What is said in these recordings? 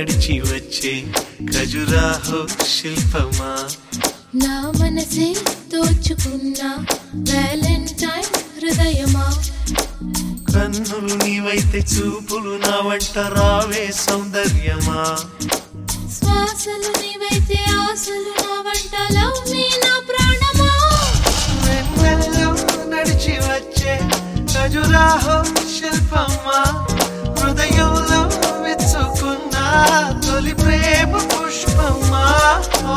నడిచి వచ్చే ఖజురాహో శిల్పమా నా మనసే దోచుకున్న వ్యాలంటైన్ హృదయమా కన్నులు నీవైతే చూపులు నా వంట రావే సౌందర్యమా శ్వాసలు నీవైతే ఆశలు నా వంట లవ్ మీ నా ప్రాణమా వెన్నెల్లో నడిచి వచ్చే ఖజురాహో శిల్పమా హృదయంలో విచ్చుకున్న తొలి ప్రేమ పుష్పమా ఓ.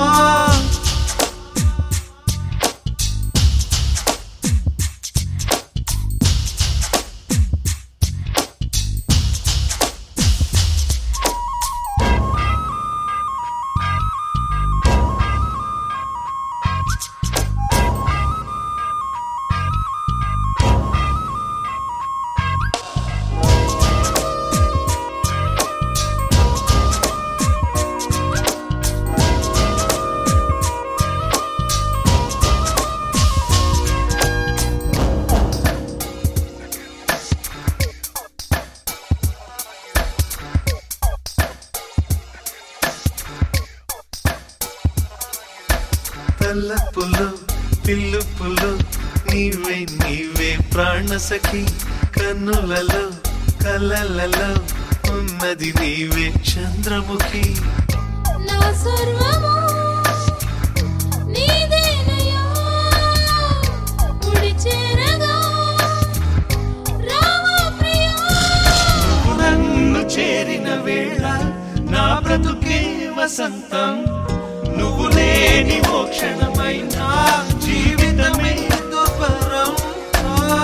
తెల్ల పుల్లు పిల్లు పుల్లు నీవే నీవే ప్రాణ సఖి కన్నులలో కళ్ళలలో ఉన్నది నీవే చంద్రముఖి నా సర్వము నీదేనయ్యా ముడి చేరగా రావా ప్రియా నువ్వు నన్ను చేరిన వేళ నా బ్రతుకే వసంతం నువ్వు లేని మోక్షణమైన జీవితమే దుర్భరం ఆ.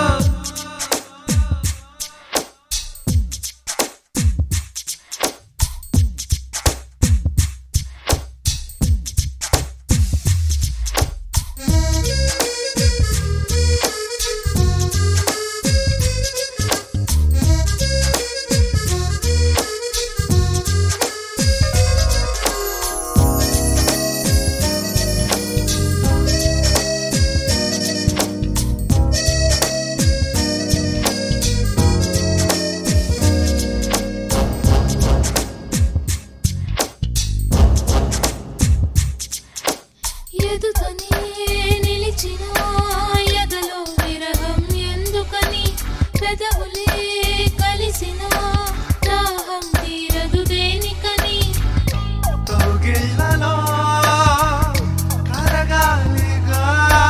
ఎదుకనే నిలిచిన ఎదలో విరహం ఎందుకని పెదవులే కలిసిన దాహం తీరదు దేనికని కౌగిళ్ళలో కరగాలిగా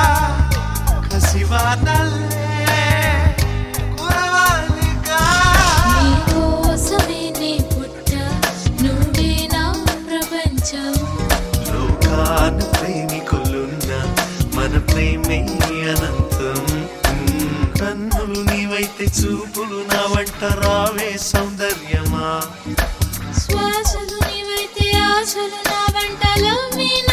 కసివానల్లే కురవాలిగా నీకోసమే నే పుట్ట నువ్వే నా ప్రపంచం లోకాన ప్రేమికులున్న మన ప్రేమే అనంతం మ్మ్. కన్నులు నీవైతే చూపులు నా వంట రావే సౌందర్యమా శ్వాసలు నీవైతే ఆశలు నా వంట లవ్ మీ